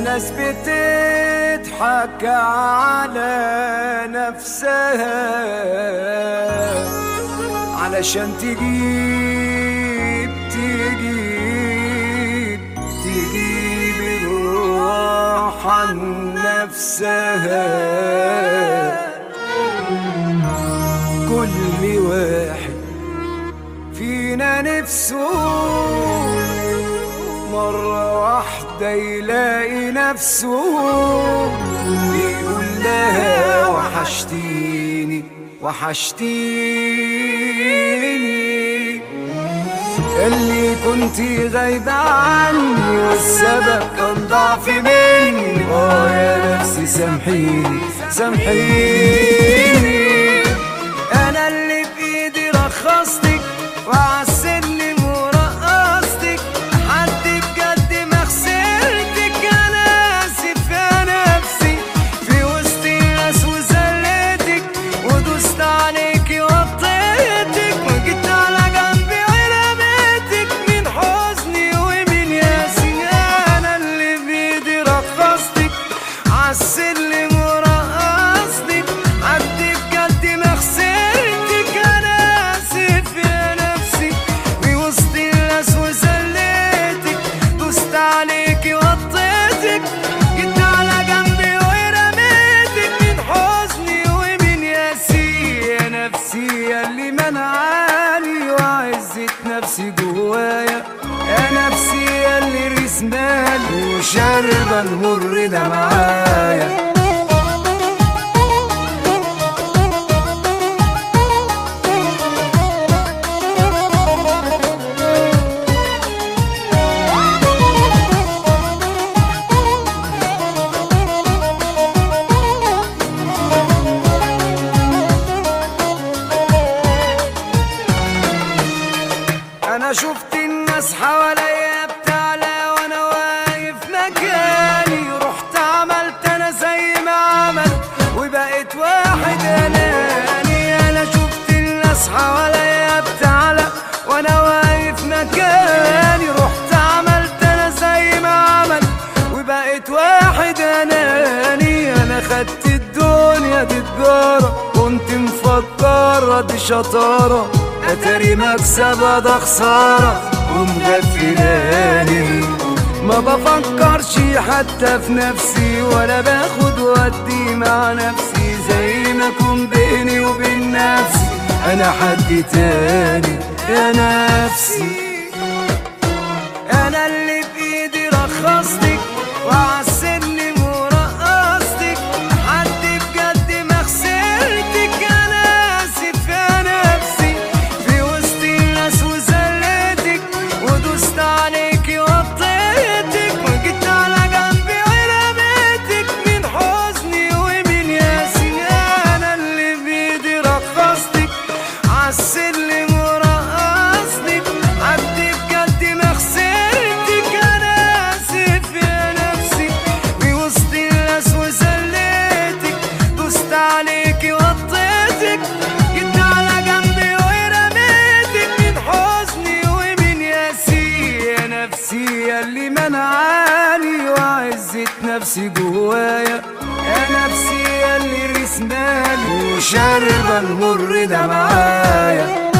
ناس بتضحك على نفسها علشان تجيب تجيب تجيب الراحة نفسها كل واحد فينا نفسه مرة واحدة يلاقي نفسه بيقول لها وحشتيني وحشتيني اللي كنت غايبة عني والسبب كان ضعف مني اه يا نفسي سامحيني سامحيني انا اللي بايدي رخصتك وعالسلم ورقصتك حد بجد ما خسرتك انا اسف يا نفسي في وسط الناس وزلتك ودوست عليكي وطيتك وجيت على جنبي ورميتك من حزني ومن ياسي انا اللي بايدي رقصتك عالسلم ورقصتك حد بجد ما خسرتك انا اسف يا نفسي في وسط الناس وزلتك دوست عليكي وطيتك جيت على جنبي ورميتك من حزني ومن ياسي يا نفسي اللي منعاني وعزت نفسي جوايا يا نفسي اللي رسمالي وشاربة المر ده معايا انا شفت الناس حواليا بتعلى وانا واقف مكاني رحت عملت انا زي ما عمل وبقيت واحد اناني انا شفت الناس حواليا بتعلى وانا واقف مكاني رحت عملت انا زي ما عمل وبقيت واحد اناني انا خدت الدنيا دي تجارة كنت مفكرة دي شطارة اتاري مكسبة ده خسارة ومغفلاني ما بفكرش حتى في نفسي ولا باخد ودي مع نفسي زي ما اكون بيني وبين نفسي انا حد تاني يا نفسي انا اللي بايدي رخصتك وعالسلم ورقصتك حد بجد ما خسرتك انا اسف يا نفسي في وسط الناس وزلتك ودوست عليكي وطيتك وجيت على جنبي ورميتك من حزني ومن ياسي انا اللي بايدي رقصتك عالسلم ورقصتك حد بجد ما خسرتك انا اسف يا نفسي في وسط الناس وزلتك دوست عليكي وطيتك جيت على جنبي ورميتك من حزني ومن ياسي يا نفسي اللي منعاني وعزت نفسي جوايا يا نفسي اللي رسمالي وشاربة المر ده معايا